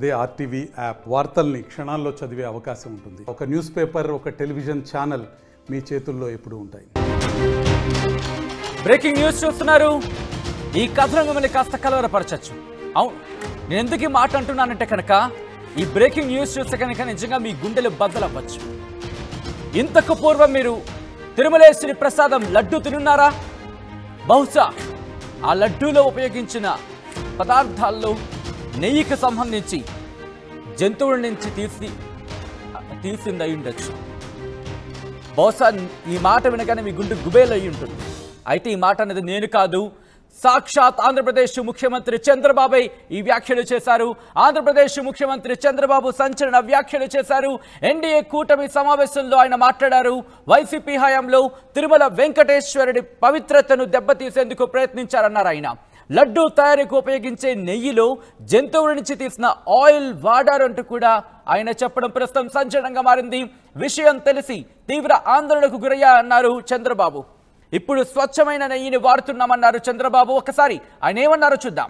అదే RTV app వార్తల్ని క్షణాల్లో చదివే అవకాశం ఉంటుంది ఒక న్యూస్ పేపర్ ఒక టెలివిజన్ ఛానల్ మీ చేతుల్లో ఎప్పుడూ ఉంటాయి బ్రేకింగ్ న్యూస్ చూస్తున్నారు ఈ కథలో మిమ్మల్ని కాస్త కలవరపరచచ్చు అవును నేను ఎందుకు ఈ మాట అంటున్నానంటే కనుక ఈ బ్రేకింగ్ న్యూస్ చూస్తే కనుక నిజంగా మీ గుండెలు బద్దలవ్వచ్చు ఇంతకు పూర్వం మీరు తిరుమలేశ్వరి ప్రసాదం లడ్డు తినున్నారా బహుశా ఆ లడ్డూలో ఉపయోగించిన పదార్థాల్లో నెయ్యికి సంబంధించి జంతువుల నుంచి తీసి తీసింది అయి ఉండొచ్చు బహుశా ఈ మాట వినగానే మీ గుండె గుబేలు అయి ఉంటుంది అయితే ఈ మాట అనేది నేను కాదు సాక్షాత్ ఆంధ్రప్రదేశ్ ముఖ్యమంత్రి చంద్రబాబు ఈ వ్యాఖ్యలు చేశారు ఆంధ్రప్రదేశ్ ముఖ్యమంత్రి చంద్రబాబు సంచలన వ్యాఖ్యలు చేశారు ఎన్డీఏ కూటమి సమావేశంలో ఆయన మాట్లాడారు వైసీపీ హయాంలో తిరుమల వెంకటేశ్వరుడి పవిత్రతను దెబ్బతీసేందుకు ప్రయత్నించారన్నారు ఆయన లడ్డూ తయారీకి ఉపయోగించే నెయ్యిలో జంతువుల నుంచి తీసిన ఆయిల్ వాడారంటూ కూడా ఆయన చెప్పడం ప్రస్తుతం సంచలనంగా మారింది విషయం తెలిసి తీవ్ర ఆందోళనకు గురయ్యా అన్నారు చంద్రబాబు ఇప్పుడు స్వచ్ఛమైన నెయ్యిని వాడుతున్నామన్నారు చంద్రబాబు ఒకసారి ఆయన ఏమన్నారో చూద్దాం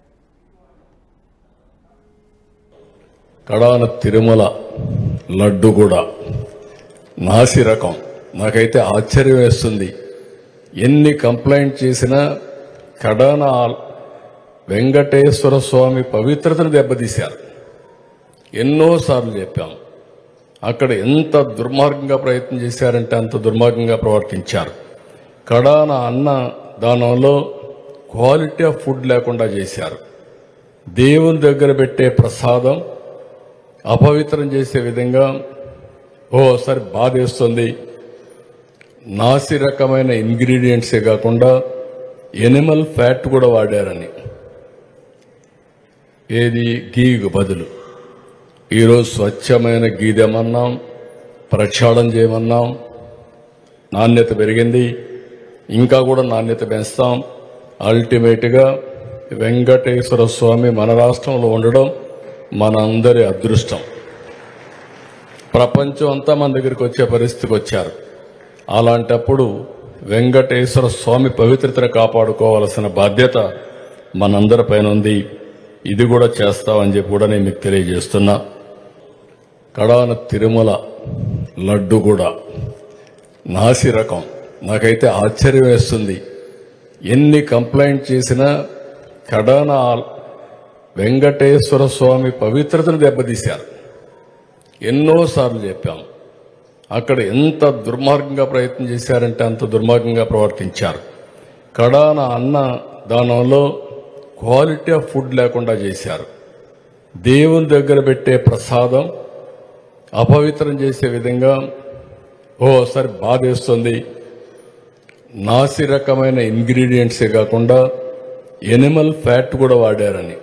కడాన తిరుమల లడ్డు కూడా నాసి రకం నాకైతే ఆశ్చర్యం వేస్తుంది ఎన్ని కంప్లైంట్ చేసినా కడాన ఆ వెంకటేశ్వర స్వామి పవిత్రతను దెబ్బతీశారు ఎన్నోసార్లు చెప్పాం అక్కడ ఎంత దుర్మార్గంగా ప్రయత్నం చేశారంటే అంత దుర్మార్గంగా ప్రవర్తించారు కడాన అన్న దానంలో క్వాలిటీ ఆఫ్ ఫుడ్ లేకుండా చేశారు దేవుని దగ్గర పెట్టే ప్రసాదం అపవిత్రం చేసే విధంగా ఓసారి బాధేస్తుంది నాసి రకమైన ఇంగ్రీడియంట్సే కాకుండా ఎనిమల్ ఫ్యాట్ కూడా వాడారని ఏది గీకు బదులు ఈరోజు స్వచ్ఛమైన గీదెమన్నాం ప్రక్షాళన చేయమన్నాం నాణ్యత పెరిగింది ఇంకా కూడా నాణ్యత పెంచుతాం అల్టిమేట్గా వెంకటేశ్వర స్వామి మన రాష్ట్రంలో ఉండడం మనందరి అదృష్టం ప్రపంచం అంతా మన దగ్గరికి వచ్చే పరిస్థితికి వచ్చారు అలాంటప్పుడు వెంకటేశ్వర స్వామి పవిత్రతను కాపాడుకోవాల్సిన బాధ్యత మనందరిపైన ఉంది ఇది కూడా చేస్తామని చెప్పి కూడా నేను మీకు తెలియజేస్తున్నా కడాన తిరుమల లడ్డు కూడా నాసి రకం నాకైతే ఆశ్చర్యం వేస్తుంది ఎన్ని కంప్లైంట్ చేసినా కడాన ఆ వెంకటేశ్వర స్వామి పవిత్రతను దెబ్బతీశారు ఎన్నోసార్లు చెప్పాం అక్కడ ఎంత దుర్మార్గంగా ప్రయత్నం చేశారంటే అంత దుర్మార్గంగా ప్రవర్తించారు కడాన అన్న దానంలో క్వాలిటీ ఆఫ్ ఫుడ్ లేకుండా చేశారు దేవుని దగ్గర పెట్టే ప్రసాదం అపవిత్రం చేసే విధంగా ఓసారి బాధేస్తుంది నాసి రకమైన ఇంగ్రీడియంట్సే కాకుండా ఎనిమల్ ఫ్యాట్ కూడా వాడారని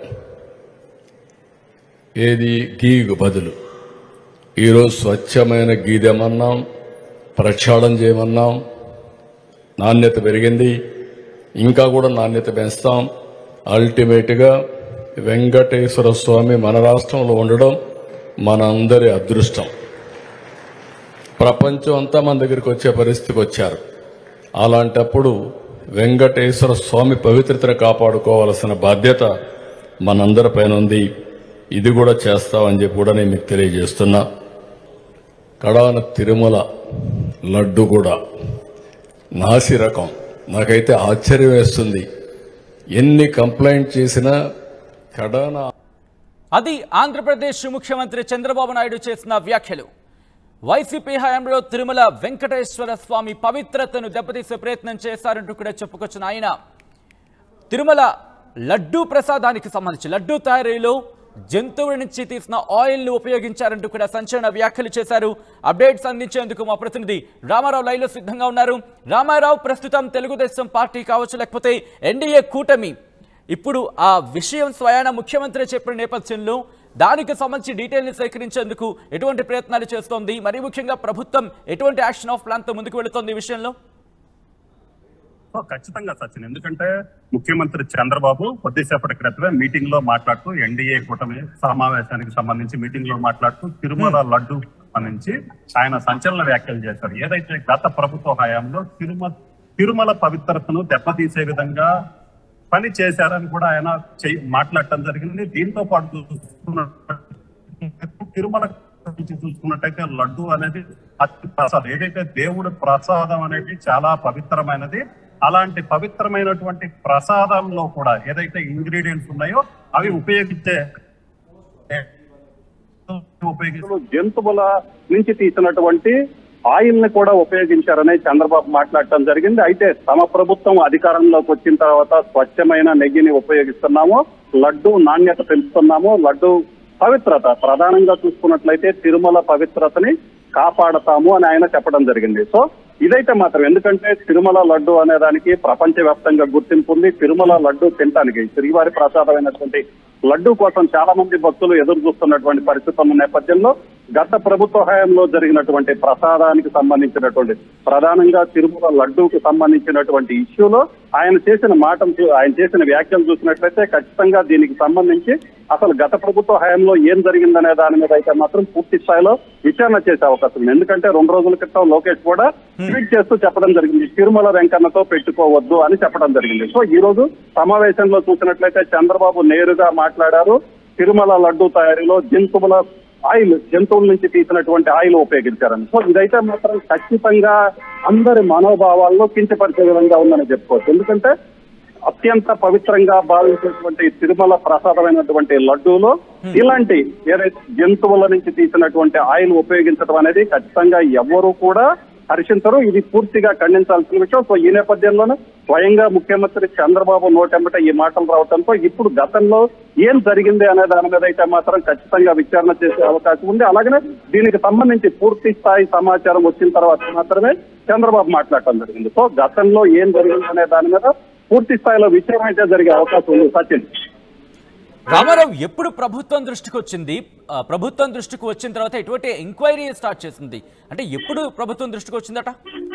ఏది గీకు బదులు ఈరోజు స్వచ్ఛమైన గీదెమన్నాం ప్రక్షాళన చేయమన్నాం నాణ్యత పెరిగింది ఇంకా కూడా నాణ్యత పెంచుతాం అల్టిమేట్గా వెంకటేశ్వర స్వామి మన రాష్ట్రంలో ఉండడం మనందరి అదృష్టం ప్రపంచం అంతా మన దగ్గరికి వచ్చే పరిస్థితికి వచ్చారు అలాంటప్పుడు వెంకటేశ్వర స్వామి పవిత్రతను కాపాడుకోవాల్సిన బాధ్యత మనందరిపైన ఉంది ఇది కూడా చేస్తామని చెప్పి కూడా నేను మీకు తెలియజేస్తున్నా కడాన తిరుమల లడ్డు కూడా నాసి రకం నాకైతే ఆశ్చర్యం వేస్తుంది ఎన్ని కంప్లైంట్ చేసినా కడాన అది ఆంధ్రప్రదేశ్ ముఖ్యమంత్రి చంద్రబాబు నాయుడు చేసిన వ్యాఖ్యలు వైసీపీ హయాంలో తిరుమల వెంకటేశ్వర స్వామి పవిత్రతను దెబ్బతీసే ప్రయత్నం చేశారంటూ కూడా చెప్పుకొచ్చిన ఆయన తిరుమల లడ్డూ ప్రసాదానికి సంబంధించి లడ్డూ తయారీలో జంతువుల నుంచి తీసిన ఆయిల్ను ఉపయోగించారంటూ కూడా సంచలన వ్యాఖ్యలు చేశారు అప్డేట్స్ అందించేందుకు మా ప్రతినిధి రామారావు లైవ్లో సిద్ధంగా ఉన్నారు రామారావు ప్రస్తుతం తెలుగుదేశం పార్టీ కావచ్చు లేకపోతే ఎన్డీఏ కూటమి ఇప్పుడు ఆ విషయం స్వయాన ముఖ్యమంత్రి చెప్పిన నేపథ్యంలో దానికి సంబంధించి డీటెయిల్ని సేకరించేందుకు ఎటువంటి ప్రయత్నాలు చేస్తోంది మరి ముఖ్యంగా ప్రభుత్వం ఎటువంటి యాక్షన్ ఆఫ్ ప్లాన్తో ముందుకు వెళుతోంది ఈ విషయంలో సో ఖచ్చితంగా సచిన్ ఎందుకంటే ముఖ్యమంత్రి చంద్రబాబు కొద్దిసేపటి క్రితమే మీటింగ్ లో మాట్లాడుతూ ఎన్డీఏ కూటమి సమావేశానికి సంబంధించి మీటింగ్ లో మాట్లాడుతూ తిరుమల లడ్డు సంబంధించి ఆయన సంచలన వ్యాఖ్యలు చేశారు ఏదైతే గత ప్రభుత్వ హయాంలో తిరుమల తిరుమల పవిత్రతను దెబ్బతీసే విధంగా పని చేశారని కూడా ఆయన చెయ్- మాట్లాడటం జరిగింది దీంతో పాటు చూసుకున్నట్టు తిరుమల నుంచి చూసుకున్నట్టయితే లడ్డు అనేది అతి ప్రసాదం ఏదైతే దేవుడి ప్రసాదం అనేది చాలా పవిత్రమైనది అలాంటి పవిత్రమైనటువంటి ప్రసాదంలో కూడా ఏదైతే ఇంగ్రీడియంట్స్ ఉన్నాయో అవి ఉపయోగించే ఉపయోగిస్తూ జంతువుల నుంచి తీసినటువంటి ఆయిల్ ని కూడా ఉపయోగించారని చంద్రబాబు మాట్లాడటం జరిగింది అయితే తమ ప్రభుత్వం అధికారంలోకి వచ్చిన తర్వాత స్వచ్ఛమైన నెయ్యిని ఉపయోగిస్తున్నాము లడ్డు నాణ్యత పెంచుతున్నాము లడ్డు పవిత్రత ప్రధానంగా చూసుకున్నట్లయితే తిరుమల పవిత్రతని కాపాడతాము అని ఆయన చెప్పడం జరిగింది సో ఇదైతే మాత్రం ఎందుకంటే తిరుమల లడ్డు అనే దానికి ప్రపంచ వ్యాప్తంగా గుర్తింపు ఉంది తిరుమల లడ్డు తినడానికి శ్రీవారి ప్రసాదమైనటువంటి లడ్డు కోసం చాలా మంది భక్తులు ఎదురు చూస్తున్నటువంటి పరిస్థితి ఉన్న నేపథ్యంలో గత ప్రభుత్వ హయాంలో జరిగినటువంటి ప్రసాదానికి సంబంధించినటువంటి ప్రధానంగా తిరుమల లడ్డూకి సంబంధించినటువంటి ఇష్యూలో ఆయన చేసిన మాటలు చూ- ఆయన చేసిన వ్యాఖ్యలు చూసినట్లయితే ఖచ్చితంగా దీనికి సంబంధించి అసలు గత ప్రభుత్వ హయాంలో ఏం జరిగిందనే దాని మీద అయితే మాత్రం పూర్తి స్థాయిలో విచారణ చేసే అవకాశం ఉంది ఎందుకంటే రెండు రోజుల క్రితం లోకేష్ కూడా ట్వీట్ చేస్తూ చెప్పడం జరిగింది తిరుమల వెంకన్నతో పెట్టుకోవద్దు అని చెప్పడం జరిగింది సో ఈ రోజు సమావేశంలో చూసినట్లయితే చంద్రబాబు నేరుగా మాట్లాడారు తిరుమల లడ్డు తయారీలో జంతువుల ఆయిల్ జంతువుల నుంచి తీసినటువంటి ఆయిల్ ఉపయోగించారని సో ఇదైతే మాత్రం ఖచ్చితంగా అందరి మనోభావాల్లో కించపరిచే విధంగా ఉందని చెప్పుకోవచ్చు ఎందుకంటే అత్యంత పవిత్రంగా భావించేటువంటి తిరుమల ప్రసాదమైనటువంటి లడ్డూలో ఇలాంటి ఏదైతే జంతువుల నుంచి తీసినటువంటి ఆయిల్ ఉపయోగించడం అనేది ఖచ్చితంగా ఎవరు కూడా హర్షించరు ఇది పూర్తిగా ఖండించాల్సిన విషయం సో ఈ నేపథ్యంలోనే స్వయంగా ముఖ్యమంత్రి చంద్రబాబు నోటెంబట ఈ మాటలు రావడంతో ఇప్పుడు గతంలో ఏం జరిగింది అనే దాని మీద అయితే మాత్రం ఖచ్చితంగా విచారణ చేసే అవకాశం ఉంది అలాగనే దీనికి సంబంధించి పూర్తి స్థాయి సమాచారం వచ్చిన తర్వాత మాత్రమే చంద్రబాబు మాట్లాడటం జరిగింది సో గతంలో ఏం జరిగింది అనే దాని మీద పూర్తి స్థాయిలో విచారణ అయితే జరిగే అవకాశం ఉంది సచిన్ రామారావు ఎప్పుడు ప్రభుత్వం దృష్టికి వచ్చింది ఆ, ప్రభుత్వం దృష్టికి వచ్చిన తర్వాత ఎటువంటి ఎంక్వైరీ స్టార్ట్ చేసింది అంటే ఎప్పుడు ప్రభుత్వం దృష్టికి వచ్చిందట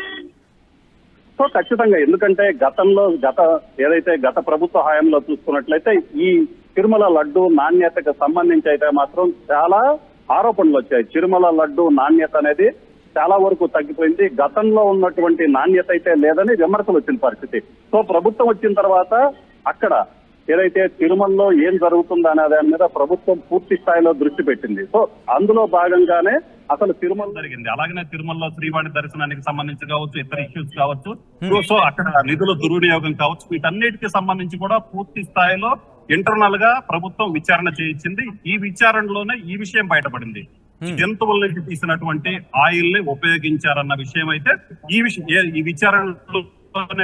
సో ఖచ్చితంగా ఎందుకంటే గతంలో గత ఏదైతే గత ప్రభుత్వ హయాంలో చూసుకున్నట్లయితే ఈ తిరుమల లడ్డు నాణ్యతకు సంబంధించి అయితే మాత్రం చాలా ఆరోపణలు వచ్చాయి తిరుమల లడ్డు నాణ్యత అనేది చాలా వరకు తగ్గిపోయింది గతంలో ఉన్నటువంటి నాణ్యత అయితే లేదని విమర్శలు వచ్చిన పరిస్థితి సో ప్రభుత్వం వచ్చిన తర్వాత అక్కడ ఏదైతే తిరుమలలో ఏం జరుగుతుందో అనే దాని మీద ప్రభుత్వం పూర్తి స్థాయిలో దృష్టి పెట్టింది సో అందులో భాగంగానే అసలు తిరుమల జరిగింది అలాగనే తిరుమలలో శ్రీవాణి దర్శనానికి సంబంధించి కావచ్చు ఇతర ఇష్యూస్ కావచ్చు సో అక్కడ నిధుల దుర్వినియోగం కావచ్చు వీటన్నిటికి సంబంధించి కూడా పూర్తి స్థాయిలో ఇంటర్నల్ గా ప్రభుత్వం విచారణ చేయించింది ఈ విచారణలోనే ఈ విషయం బయటపడింది జంతువుల నుంచి తీసినటువంటి ఆయిల్ ని ఉపయోగించారన్న విషయం అయితే ఈ విషయం ఏ- ఈ విచారణలోనే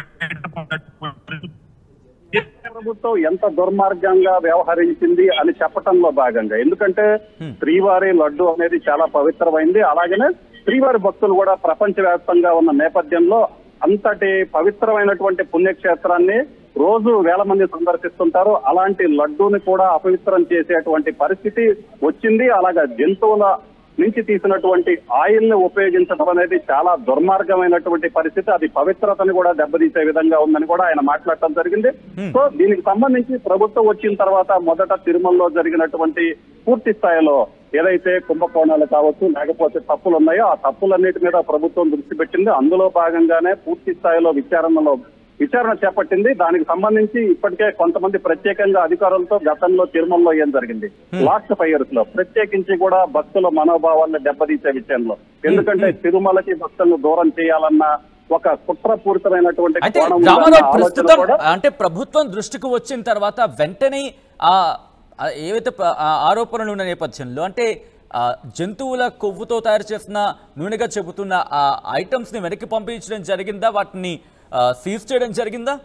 బయటపడినటువంటి కేంద్ర ప్రభుత్వం ఎంత దుర్మార్గంగా వ్యవహరించింది అని చెప్పటంలో భాగంగా ఎందుకంటే శ్రీవారి లడ్డు అనేది చాలా పవిత్రమైంది అలాగనే శ్రీవారి భక్తులు కూడా ప్రపంచ వ్యాప్తంగా ఉన్న నేపథ్యంలో అంతటి పవిత్రమైనటువంటి పుణ్యక్షేత్రాన్ని రోజు వేల మంది సందర్శిస్తుంటారు అలాంటి లడ్డూని కూడా అపవిత్రం చేసేటువంటి పరిస్థితి వచ్చింది అలాగా జంతువుల నుంచి తీసినటువంటి ఆయిల్ ని ఉపయోగించడం అనేది చాలా దుర్మార్గమైనటువంటి పరిస్థితి అది పవిత్రతని కూడా దెబ్బతీసే విధంగా ఉందని కూడా ఆయన మాట్లాడటం జరిగింది సో దీనికి సంబంధించి ప్రభుత్వం వచ్చిన తర్వాత మొదట తిరుమలలో జరిగినటువంటి పూర్తి స్థాయిలో ఏదైతే కుంభకోణాలు కావచ్చు లేకపోతే తప్పులు ఉన్నాయో ఆ తప్పులన్నిటి మీద ప్రభుత్వం దృష్టి పెట్టింది అందులో భాగంగానే పూర్తి స్థాయిలో విచారణలో విచారణ చేపట్టింది దానికి సంబంధించి ఇప్పటికే కొంతమంది ప్రత్యేకంగా అధికారులతో గతంలో తిరుమలలో ఏం జరిగింది లాస్ట్ ఫైవ్ ఇయర్స్ లో ప్రత్యేకించి కూడా భక్తుల మనోభావాలను దెబ్బతీసే విషయంలో ఎందుకంటే తిరుమలకి భక్తులను దూరం చేయాలన్న ఒక కుట్రపూరితమైనటువంటి అయితే కోణం ఉందన్న రామారావు ఆలోచన ప్రస్తుతం కూడా అంటే ప్రభుత్వం దృష్టికి వచ్చిన తర్వాత వెంటనే ఆ ఆ ఏవైతే ప్ర- ఆ ఆరోపణలు ఉన్న నేపథ్యంలో అంటే ఆ జంతువుల కొవ్వుతో తయారు చేసిన నూనెగా చెబుతున్న ఆ ఐటమ్స్ ని వెనక్కి పంపించడం జరిగిందా వాటిని సీజ్ చేయడం జరిగిందా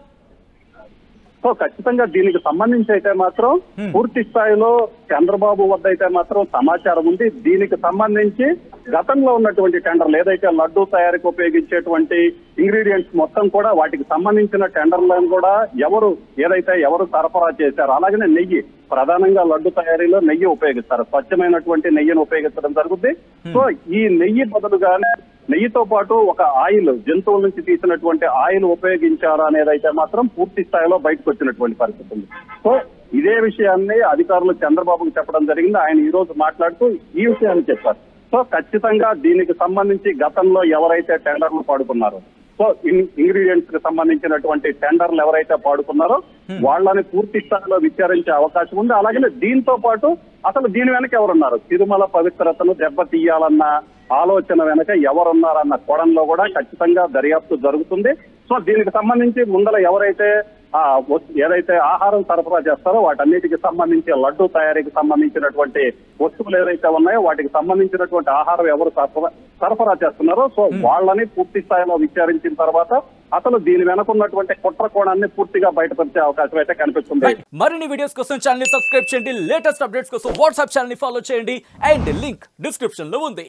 సో ఖచ్చితంగా దీనికి సంబంధించి అయితే మాత్రం పూర్తి స్థాయిలో చంద్రబాబు వద్ద అయితే మాత్రం సమాచారం ఉంది దీనికి సంబంధించి గతంలో ఉన్నటువంటి టెండర్లు ఏదైతే లడ్డు తయారీకి ఉపయోగించేటువంటి ఇంగ్రీడియంట్స్ మొత్తం కూడా వాటికి సంబంధించిన టెండర్లను కూడా ఎవరు ఏదైతే ఎవరు సరఫరా చేశారో అలాగనే నెయ్యి ప్రధానంగా లడ్డు తయారీలో నెయ్యి ఉపయోగిస్తారు స్వచ్ఛమైనటువంటి నెయ్యిని ఉపయోగించడం జరుగుతుంది సో ఈ నెయ్యి బదులుగానే నెయ్యితో పాటు ఒక ఆయిల్ జంతువుల నుంచి తీసినటువంటి ఆయిల్ ఉపయోగించారా అనేది అయితే మాత్రం పూర్తి స్థాయిలో బయటకు వచ్చినటువంటి పరిస్థితి ఉంది సో ఇదే విషయాన్ని అధికారులు చంద్రబాబుకు చెప్పడం జరిగింది ఆయన ఈ రోజు మాట్లాడుతూ ఈ విషయాన్ని చెప్పారు సో ఖచ్చితంగా దీనికి సంబంధించి గతంలో ఎవరైతే టెండర్లు పాడుకున్నారో సో ఇంగ్రీడియంట్స్ కి సంబంధించినటువంటి టెండర్లు ఎవరైతే పాడుకున్నారో వాళ్ళని పూర్తి స్థాయిలో విచారించే అవకాశం ఉంది అలాగే దీంతో పాటు అసలు దీని వెనక ఎవరున్నారు తిరుమల పవిత్రతను దెబ్బతీయాలన్న ఆలోచన వెనక ఎవరున్నారన్న కోణంలో కూడా ఖచ్చితంగా దర్యాప్తు జరుగుతుంది సో దీనికి సంబంధించి ముందల ఎవరైతే ఆ వస్తు- ఏదైతే ఆహారం సరఫరా చేస్తారో వాటన్నిటికి సంబంధించి లడ్డు తయారీకి సంబంధించినటువంటి వస్తువులు ఏదైతే ఉన్నాయో వాటికి సంబంధించినటువంటి ఆహారం ఎవరు సరఫరా సరఫరా చేస్తున్నారో సో వాళ్ళని పూర్తి స్థాయిలో విచారించిన తర్వాత అసలు దీని వెనక ఉన్నటువంటి కుట్ర కోణాన్ని పూర్తిగా బయటపరిచే అవకాశం అయితే కనిపిస్తుంది మరిన్ని వీడియోస్ కోసం ఛానల్ ని సబ్స్క్రైబ్ చేయండి లేటెస్ట్ అప్డేట్స్ కోసం వాట్సాప్ ఛానల్ ని ఫాలో చేయండి అండ్ లింక్ డిస్క్రిప్షన్ లో ఉంది